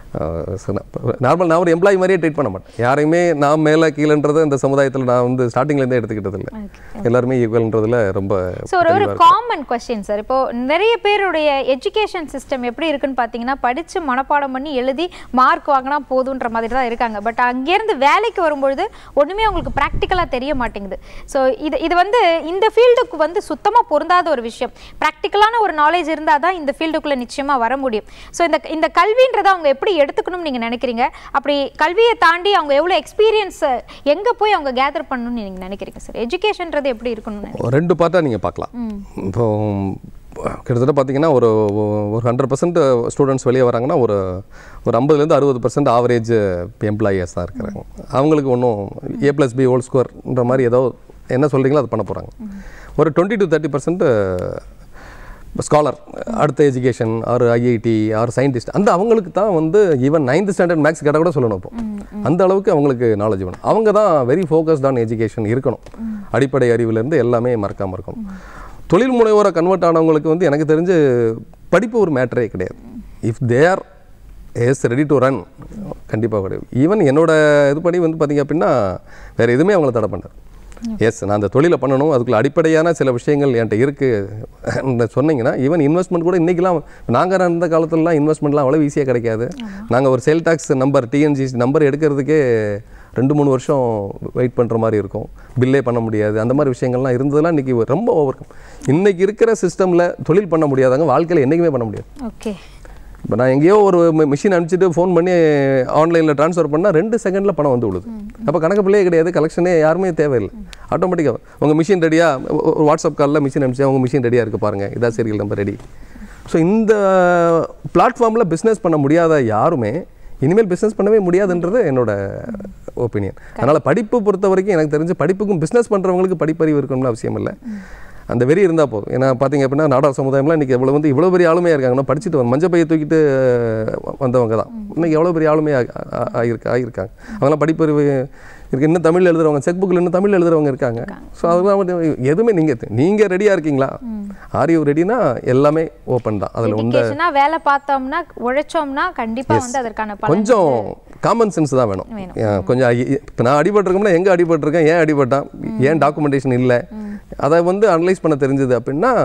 நார்மல் நான் ஒரு எம்ப்ளாயி மாதிரியே ட்ரீட் பண்ண மாட்டேன் யாரையுமே நான் மேலே கீழன்றதை இந்த சமுதாயத்தில் நான் வந்து ஸ்டார்டிங்லேருந்தே எடுத்துக்கிட்டது இல்லை ஓகே எல்லாருமே ஈக்குவல்ன்றதுல ரொம்ப ஸோ ஒரு ஒரு காமன் கொஸ்டின் சார் இப்போ நிறைய பேருடைய எஜுகேஷன் சிஸ்டம் எப்படி இருக்குன்னு பார்த்தீங்கன்னா படிச்சு மனப்பாடம் பண்ணி எழுதி மார்க் வாங்கினா போதுன்ற மாதிரி தான் இருக்காங்க பட் அங்கேருந்து வேலைக்கு வரும்பொழுது ஒண்ணுமே உங்களுக்கு ப்ராக்டிக்கலாக தெரிய மாட்டேங்குது ஸோ இது இது வந்து இந்த ஃபீல்டுக்கு வந்து சுத்தமாக பொருந்தாத ஒரு விஷயம் ப்ராக்டிக்கலான ஒரு நாலேஜ் இருந்தால் தான் இந்த ஃபீல்டுக்குள்ளே நிச்சயமா வர முடியும் ஸோ இந்த இந்த கல்வின்றதை அவங்க எப்படி எடுத்துக்கணும்னு நீங்க நினைக்கிறீங்க அப்படி கல்வியை தாண்டி அவங்க எவ்வளோ எக்ஸ்பீரியன்ஸ் எங்க போய் அவங்க கேதர் பண்ணணும்னு நீங்க நினைக்கிறீங்க சார் எஜுகேஷன்ன்றது எப்படி இருக்கணும்னு நினைக்கிறீங்க ரெண்டு பார்ட்டாக நீங்கள் பார்க்கலாம் இப்போ கிட்டத்தட்ட பார்த்தீங்கன்னா ஒரு ஒரு ஹண்ட்ரட் பர்சன்ட் ஸ்டூடெண்ட்ஸ் வெளியே வராங்கன்னா ஒரு ஒரு ஐம்பதுலேருந்து அறுபது பர்சன்ட் ஆவரேஜ் எம்ப்ளாயிஸ் தான் இருக்கிறாங்க அவங்களுக்கு ஒன்றும் ஏ ப்ளஸ் பி ஹோல் ஸ்கோர்ன்ற மாதிரி ஏதோ என்ன சொல்கிறீங்களோ அது பண்ண போகிறாங்க ஒரு twenty two thirty percent scholar அடுத்த education or IIT or scientist அந்த அவங்களுக்கு தான் வந்து ஈவன் நைன்த் ஸ்டாண்டர்ட் மேக்ஸ் கேட்டால் கூட சொல்லணும் இப்போ அந்த அளவுக்கு அவங்களுக்கு நாலேஜ் வேணும் அவங்க தான் வெரி ஃபோக்கஸ்ட் ஆன் எஜுகேஷன் இருக்கணும் அடிப்படை அறிவுலேருந்து எல்லாமே மறக்காமல் இருக்கணும் தொழில் முனைவோரை கன்வெர்ட் ஆனவங்களுக்கு வந்து எனக்கு தெரிஞ்சு படிப்பு ஒரு மேட்டரே கிடையாது if there is ready to run கண்டிப்பாக கிடையாது ஈவன் என்னோட இதுபடி வந்து பார்த்தீங்க அப்படின்னா வேறு எதுவுமே அவங்கள தடை பண்ணார் எஸ் நான் அந்த தொழிலை பண்ணணும் அதுக்குள்ள அடிப்படையான சில விஷயங்கள் என்கிட்ட இருக்குது சொன்னீங்கன்னா ஈவன் இன்வெஸ்ட்மெண்ட் கூட இன்றைக்கெலாம் நாங்கள் இருந்த காலத்துலலாம் இன்வெஸ்ட்மெண்ட்லாம் அவ்வளோ ஈஸியாக கிடைக்காது நாங்கள் ஒரு sale tax number TNGC number எடுக்கிறதுக்கே ரெண்டு மூணு வருஷம் வெயிட் பண்ணுற மாதிரி இருக்கும் பில்லே பண்ண முடியாது அந்த மாதிரி விஷயங்கள்லாம் இருந்ததெல்லாம் இன்றைக்கி ரொம்ப ஓவர் இன்றைக்கி இருக்கிற சிஸ்டமில் தொழில் பண்ண முடியாதவங்க வாழ்க்கையில் என்றைக்குமே பண்ண முடியாது ஓகே இப்போ நான் எங்கேயோ ஒரு மிஷின் அனுப்பிச்சிட்டு ஃபோன் பண்ணி ஆன்லைனில் ட்ரான்ஸ்ஃபர் பண்ணால் ரெண்டு செகண்டில் பணம் வந்து விழுது அப்போ கணக்கு பிள்ளையே கிடையாது கலெக்ஷனே யாருமே தேவையில்லை ஆட்டோமேட்டிக்காக உங்கள் மிஷின் ரெடியாக ஒரு வாட்ஸ்அப் காலில் மிஷின் அனுப்பிச்சா உங்கள் மிஷின் ரெடியாக இருக்குது பாருங்கள் இதான் சீரியல் நம்பர் ரெடி ஸோ இந்த பிளாட்ஃபார்மில் பிஸ்னஸ் பண்ண முடியாத யாருமே இனிமேல் பிஸ்னஸ் பண்ணவே முடியாதுன்றது என்னோட ஒப்பீனியன் அதனால் படிப்பு பொறுத்த வரைக்கும் எனக்கு தெரிஞ்சு படிப்புக்கும் பிஸ்னஸ் பண்ணுறவங்களுக்கு படிப்பறிவு இருக்கணும்னு அவசியம் இல்லை அந்த வெறி இருந்தால் போதும் ஏன்னா பார்த்தீங்க அப்படின்னா நாடார் சமுதாயம்லாம் இன்றைக்கி எவ்வளோ வந்து இவ்வளோ பெரிய ஆளுமையாக இருக்காங்கன்னா படிச்சுட்டு வந்து மஞ்சள் பையை தூக்கிட்டு வந்தவங்க தான் இன்றைக்கி எவ்வளோ பெரிய ஆளுமையாக ஆகிருக்கு ஆகியிருக்காங்க அவங்களாம் படிப்பறிவு இருக்கு இன்னும் தமிழ் எழுதுறவங்க செக் புக்கில் இன்னும் தமிழ் எழுதுறவங்க இருக்காங்க ஸோ அதெல்லாம் வந்து எதுவுமே நீங்கள் நீங்கள் ரெடியாக இருக்கீங்களா ஆர் யூ ரெடினா எல்லாமே ஓப்பன் தான் அதில் உண்ட எஜுகேஷனா வேலை பார்த்தோம்னா உழைச்சோம்னா கண்டிப்பா வந்து அதற்கான பலன் கொஞ்சம் காமன் சென்ஸ் தான் வேணும் ஏன் கொஞ்சம் இப்போ நான் அடிபட்டிருக்கோம்னா எங்கே அடிபட்டிருக்கேன் ஏன் அடிபட்டான் ஏன் டாக்குமெண்டேஷன் இல்லை அதை வந்து அனலைஸ் பண்ண தெரிஞ்சது அப்படின்னா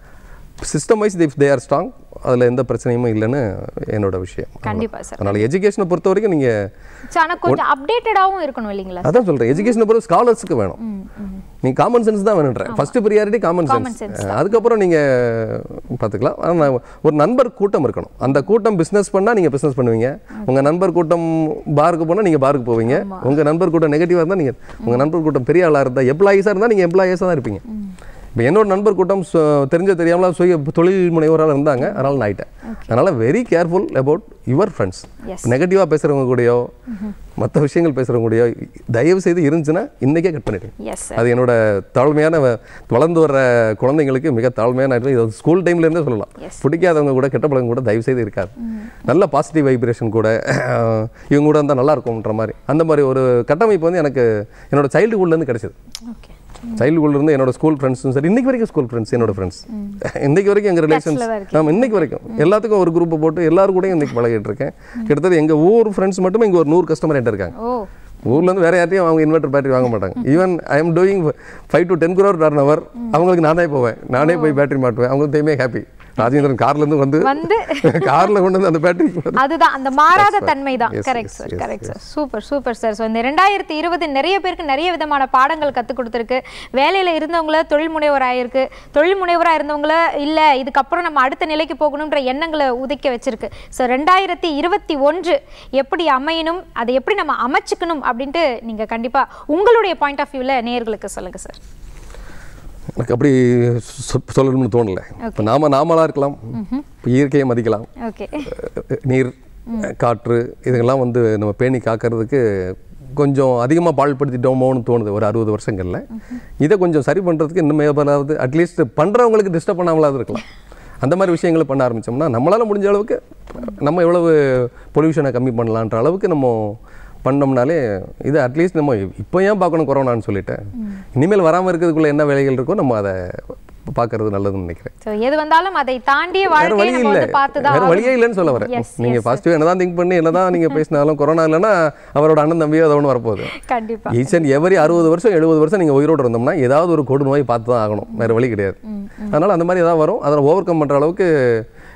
system wise if they are strong அதில் எந்த பிரச்சனையும் இல்லைன்னு என்னோட விஷயம் கண்டிப்பா சார் அதனால் எஜுகேஷனை பொறுத்த வரைக்கும் நீங்கள் ஆனா கொஞ்சம் அப்டேட்டடாவும் இருக்கணும் இல்லைங்களா அதான் சொல்கிறேன் எஜுகேஷனை பொறுத்த ஸ்காலர்ஸுக்கு வேணும் நீ காமன் சென்ஸ் தான் வேணுன்றேன் ஃபர்ஸ்ட் ப்ரியாரிட்டி காமன் சென்ஸ் அதுக்கப்புறம் நீங்கள் பார்த்துக்கலாம் ஆனால் ஒரு நண்பர் கூட்டம் இருக்கணும் அந்த கூட்டம் பிஸ்னஸ் பண்ணால் நீங்கள் பிஸ்னஸ் பண்ணுவீங்க உங்கள் நண்பர் கூட்டம் பாருக்கு போனால் நீங்கள் பாருக்கு போவீங்க உங்கள் நண்பர் கூட்டம் நெகட்டிவாக இருந்தால் நீங்கள் உங்கள் நண்பர் கூட்டம் பெரிய ஆளாக இருந்தால் எம்ப்ளாயீஸாக இருந்தால் நீங்கள் எம்ப்ளாயீஸாக தான் இருப்பீங்க இப்போ என்னோட நண்பர் கூட்டம் சு- தெரிஞ்ச தெரியாமலாம் சுய தொழில் முனைவராக இருந்தாங்க அதனால் நான் ஆயிட்டேன் அதனால் very careful about your friends Yes. நெகட்டிவாக பேசுகிறவங்க கூடயோ மற்ற விஷயங்கள் பேசுகிறவங்க கூடயோ தயவு செய்து இருந்துச்சுன்னா இன்றைக்கே கட் பண்ணிடுங்க எஸ் அது என்னோட தாழ்மையான வ- வளர்ந்து வர்ற குழந்தைங்களுக்கு மிக தாழ்மையான advice. இது ஸ்கூல் டைம்லேருந்தே சொல்லலாம் Yes. பிடிக்காதவங்க கூட கெட்ட பழக்கம் கூட தயவு செய்து இருக்காது நல்ல பாசிட்டிவ் வைப்ரேஷன் கூட இவங்க கூட இருந்தால் நல்லா இருக்கும்ன்ற மாதிரி அந்த மாதிரி ஒரு கட்டமைப்பு வந்து எனக்கு என்னோட சைல்டுஹுட்லேருந்து கிடைச்சது ஓகே சைல்டுஹுட்ல இருந்து என்னோட ஸ்கூல் ஃப்ரெண்ட்ஸும் சரி இன்னைக்கு வரைக்கும் ஸ்கூல் ஃப்ரெண்ட்ஸ் என்னோட ஃப்ரெண்ட்ஸ் இன்னைக்கு வரைக்கும் எங்கள் ரிலேஷன்ஸ் தான் இருக்கீங்க. நம்ம இன்னைக்கு வரைக்கும் எல்லாத்துக்கும் ஒரு குரூப்பை போட்டு எல்லாரும் கூடயும் இன்னைக்கு பழகிட்டு இருக்கேன் கிட்டத்தட்ட எங்கள் ஊர் ஃப்ரெண்ட்ஸ் மட்டுமே இங்கே ஒரு நூறு கஸ்டமர் என்கிட்ட இருக்காங்க ஓ ஊர்ல இருந்து வேற யார்ட்டையும் அவங்க இன்வெர்டர் பேட்டரி வாங்க மாட்டாங்க even I am doing five to ten crore turnover அவங்களுக்கு நானே போவேன் நானே போய் பேட்டரி மாட்டுவேன் அவங்களுக்கு தெரியுமே ஹாப்பி ராஜேந்திரன் கார்ல இருந்து வந்து வந்து கார்ல கொண்டு வந்து அந்த பேட்டரி அதுதான் அந்த மாறாத Yes, sir. தன்மை தான் Yes, correct yes, sir yes, correct sir super super sir so இந்த ரெண்டாயிரத்தி இருபது நிறைய பேருக்கு நிறைய விதமான பாடங்கள் கற்றுக் கொடுத்துருக்கு வேலையில் இருந்தவங்கள தொழில் முனைவர் ஆயிருக்கு தொழில் முனைவராக இருந்தவங்கள இல்லை இதுக்கப்புறம் நம்ம அடுத்த நிலைக்கு போகணுன்ற எண்ணங்களை உதைக்க வச்சிருக்கு ஸோ ரெண்டாயிரத்தி இருபத்தி ஒன்று எப்படி அமையணும் அதை எப்படி நம்ம அமைச்சுக்கணும் அப்படின்ட்டு நீங்கள் கண்டிப்பாக உங்களுடைய பாயிண்ட் ஆஃப் வியூவில் நேயர்களுக்கு சொல்லுங்கள் சார் எனக்கு அப்படி சொ- சொல்லணும்னு தோணல இப்போ நாம நாமளா இருக்கலாம் இப்போ இயற்கையை மதிக்கலாம் ஓகே அஹ் நீர் காற்று இதுங்கெல்லாம் வந்து நம்ம பேணி காக்கிறதுக்கு கொஞ்சம் அதிகமாக பாழ்படுத்திட்டோமோன்னு தோணுது ஒரு அறுபது வருஷங்களில் இதை கொஞ்சம் சரி பண்ணுறதுக்கு இன்னும் எவ்வளவு அட்லீஸ்ட் பண்ணுறவங்களுக்கு டிஸ்டர்ப் பண்ணாமலாவது இருக்கலாம் அந்த மாதிரி விஷயங்களை பண்ண ஆரம்பித்தோம்னா நம்மளால் முடிஞ்ச அளவுக்கு நம்ம எவ்வளவு பொல்யூஷனை கம்மி பண்ணலான்ற அளவுக்கு நம்ம பண்ணோம்னாலே இது அட்லீஸ்ட் நம்ம இப்போ ஏன் பார்க்கணும் கொரோனான்னு சொல்லிட்டேன் இனிமேல் வராமல் இருக்கிறதுக்குள்ள என்ன வேலைகள் இருக்கோ நம்ம அதை பார்க்கறது நல்லதுன்னு நினைக்கிறேன் ஸோ எது வந்தாலும் அதை தாண்டிய வேற வாழ்க்கையை வழி நம்ம இல்ல வந்து பார்த்து தான் வேற வழியே இல்லைன்னு சொல்ல வரேன் Yes, நீங்க yes, பாசிட்டிவ் என்னதான் திங்க் பண்ணி என்னதான் நீங்க பேசினாலும் கொரோனா இல்லைன்னா அவரோட அண்ணன் தம்பியோ அதை ஒன்று வரப்போகுது கண்டிப்பா ஈச் அண்ட் எவரி அறுபது வருஷம் எழுபது வருஷம் நீங்க உயிரோடு இருந்தோம்னா ஏதாவது ஒரு கொடு நோய் பார்த்து தான் ஆகணும் வேற வழி கிடையாது அதனால அந்த மாதிரி ஏதாவது வரும் அதை ஓவர் கம் பண்ற அளவுக்கு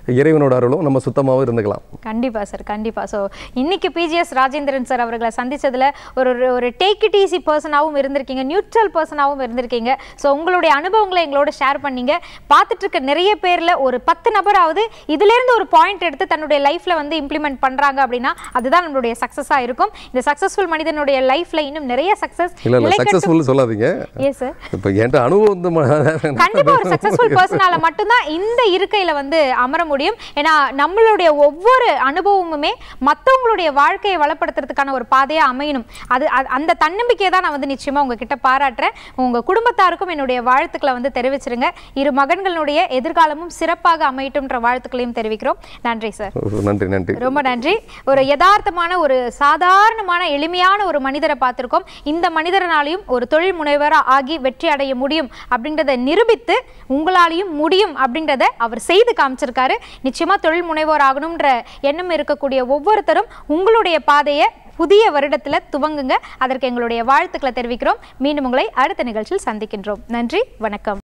இறைவனோட அருளும் நம்ம சுத்தமாகவும் இருந்துக்கலாம் கண்டிப்பா சார் கண்டிப்பா ஸோ இன்னைக்கு பிஜிஎஸ் ராஜேந்திரன் சார் அவர்களை சந்திச்சதுல ஒரு ஒரு- ஒரு டேக் இட் ஈஸி பர்சனாகவும் இருந்திருக்கீங்க நியூட்ரல் பர்சனாகவும் இருந்திருக்கீங்க ஸோ உங்களுடைய அனுபவங்களை எங்களோட ஷேர் பண்ணீங்க பார்த்துட்டு இருக்க நிறைய பேர்ல ஒரு பத்து நபராவது இதுல இருந்து ஒரு பாயிண்ட் எடுத்து தன்னுடைய லைஃப்ல வந்து இம்ப்ளிமெண்ட் பண்றாங்க அப்படின்னா அதுதான் நம்மளுடைய சக்சஸா இருக்கும் இந்த சக்சஸ்ஃபுல் மனிதனுடைய லைஃப்ல இன்னும் நிறைய சக்சஸ் இல்லை இல்லை சக்ஸஸ்ஃபுல் சொல்லாதீங்க எஸ் சார் இப்போ என்கிட்ட அனுபவம் வந்து ம- கண்டிப்பா ஒரு சக்சஸ்ஃபுல் பர்சனால மட்டும்தான் இந்த இருக்கையில வந்து அமர முடியும் ஏன்னா நம்மளுடைய ஒவ்வொரு அனுபவமுமே மத்தவங்களுடைய வாழ்க்கையை வளப்படுத்துறதுக்கான ஒரு பாதையா அமையணும் அது அது- அந்த தன்னம்பிக்கையை தான் நான் வந்து நிச்சயமா உங்ககிட்ட பாராட்டுறேன் உங்க குடும்பத்தாருக்கும் என்னுடைய வாழ்த்துக்களை வந்து தெரிவிச்சிருங்க இரு மகன்களுடைய எதிர்காலமும் சிறப்பாக அமையட்டும்ன்ற வாழ்த்துக்களையும் தெரிவிக்கிறோம் நன்றி சார் நன்றி நன்றி ரொம்ப நன்றி ஒரு யதார்த்தமான ஒரு சாதாரணமான எளிமையான ஒரு மனிதரை பார்த்திருக்கோம் இந்த மனிதரனாலையும் ஒரு தொழில் முனைவரா ஆகி வெற்றி அடைய முடியும் அப்படின்றத நிரூபித்து உங்களாலையும் முடியும் அப்படின்றத அவர் செய்து காமிச்சிருக்காரு நிச்சயமா தொழில் முனைவோர் ஆகணும்ன்ற எண்ணம் இருக்கக்கூடிய ஒவ்வொருத்தரும் உங்களுடைய பாதையை புதிய வருடத்துல துவங்குங்க அதற்கு எங்களுடைய வாழ்த்துக்களை தெரிவிக்கிறோம் மீண்டும் உங்களை அடுத்த நிகழ்ச்சியில் சந்திக்கின்றோம் நன்றி வணக்கம்